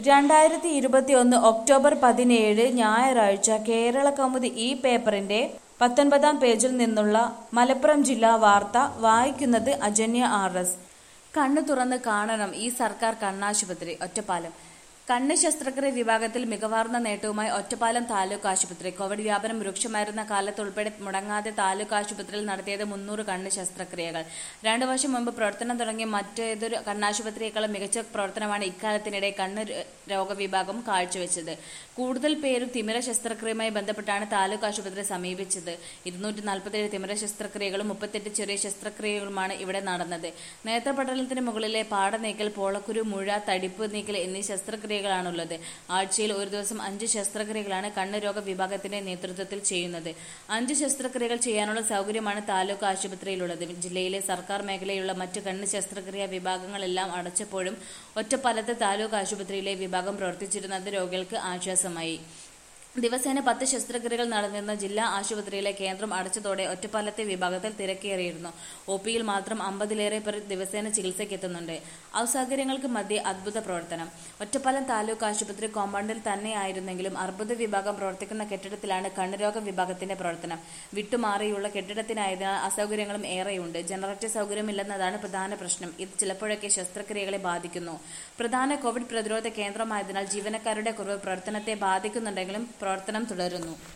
രണ്ടായിരത്തി ഇരുപത്തിയൊന്ന് ഒക്ടോബർ പതിനേഴ് ഞായറാഴ്ച കേരള കൗമുദി ഈ പേപ്പറിന്റെ പത്തൊൻപതാം പേജിൽ നിന്നുള്ള മലപ്പുറം ജില്ലാ വാർത്ത വായിക്കുന്നത് അജന്യ ആർ എസ് കണ്ണു തുറന്ന് കാണണം ഈ സർക്കാർ കണ്ണാശുപത്രി ഒറ്റപ്പാലം കണ്ണ് ശസ്ത്രക്രിയ വിഭാഗത്തിൽ മികവാർന്ന നേട്ടവുമായി ഒറ്റപ്പാലം താലൂക്ക് ആശുപത്രി കോവിഡ് വ്യാപനം രൂക്ഷമായിരുന്ന കാലത്ത് ഉൾപ്പെടെ മുടങ്ങാതെ താലൂക്ക് ആശുപത്രിയിൽ നടത്തിയത് മുന്നൂറ് കണ്ണ് ശസ്ത്രക്രിയകൾ രണ്ടു വർഷം മുമ്പ് പ്രവർത്തനം തുടങ്ങിയ മറ്റേതൊരു കണ്ണാശുപത്രിയേക്കാളും മികച്ച പ്രവർത്തനമാണ് ഇക്കാലത്തിനിടെ കണ്ണ് ര- രോഗവിഭാഗം കാഴ്ചവെച്ചത് കൂടുതൽ പേരും തിമിര ശസ്ത്രക്രിയയുമായി ബന്ധപ്പെട്ടാണ് താലൂക്ക് ആശുപത്രി സമീപിച്ചത് ഇരുന്നൂറ്റി നാൽപ്പത്തേഴ് തിമിര ശസ്ത്രക്രിയകളും മുപ്പത്തെട്ട് ചെറിയ ശസ്ത്രക്രിയകളുമാണ് ഇവിടെ നടന്നത് നേത്രപടലത്തിന് മുകളിലെ പാട നീക്കൽ പോളക്കുരു മുഴ തടിപ്പ് നീക്കൽ എന്നീ ശസ്ത്രക്രിയകളാണുള്ളത് ആഴ്ചയിൽ ഒരു ദിവസം അഞ്ച് ശസ്ത്രക്രിയകളാണ് കണ്ണ് രോഗ വിഭാഗത്തിന്റെ നേതൃത്വത്തിൽ ചെയ്യുന്നത് അഞ്ച് ശസ്ത്രക്രിയകൾ ചെയ്യാനുള്ള സൗകര്യമാണ് താലൂക്ക് ആശുപത്രിയിലുള്ളത് ജില്ലയിലെ സർക്കാർ മേഖലയിലുള്ള മറ്റ് കണ്ണ് ശസ്ത്രക്രിയ വിഭാഗങ്ങളെല്ലാം അടച്ചപ്പോഴും ഒറ്റപ്പാലത്ത് താലൂക്ക് ആശുപത്രിയിലെ വിഭാഗം പ്രവർത്തിച്ചിരുന്നത് രോഗികൾക്ക് ആശ്വാസമായി ദിവസേന പത്ത് ശസ്ത്രക്രിയകൾ നടന്നിരുന്ന ജില്ലാ ആശുപത്രിയിലെ കേന്ദ്രം അടച്ചതോടെ ഒറ്റപ്പാലത്തെ വിഭാഗത്തിൽ തിരക്കേറിയിരുന്നു ഒ പിയിൽ മാത്രം അമ്പതിലേറെ പേർ ദിവസേന ചികിത്സയ്ക്കെത്തുന്നുണ്ട് അസൗകര്യങ്ങൾക്ക് മധ്യേ അദ്ഭുത പ്രവർത്തനം ഒറ്റപ്പാലം താലൂക്ക് ആശുപത്രി കോമ്പൗണ്ടിൽ തന്നെയായിരുന്നെങ്കിലും അർബുദ വിഭാഗം പ്രവർത്തിക്കുന്ന കെട്ടിടത്തിലാണ് കണ്ണുരോഗ വിഭാഗത്തിന്റെ പ്രവർത്തനം വിട്ടുമാറിയുള്ള കെട്ടിടത്തിനായതിനാൽ അസൗകര്യങ്ങളും ഏറെയുണ്ട് ജനറേറ്റർ സൗകര്യമില്ലെന്നതാണ് പ്രധാന പ്രശ്നം ഇത് ചിലപ്പോഴൊക്കെ ശസ്ത്രക്രിയകളെ ബാധിക്കുന്നു പ്രധാന കോവിഡ് പ്രതിരോധ കേന്ദ്രമായതിനാൽ ജീവനക്കാരുടെ കുറവ് പ്രവർത്തനത്തെ ബാധിക്കുന്നുണ്ടെങ്കിലും പ്രവർത്തനം തുടരുന്നു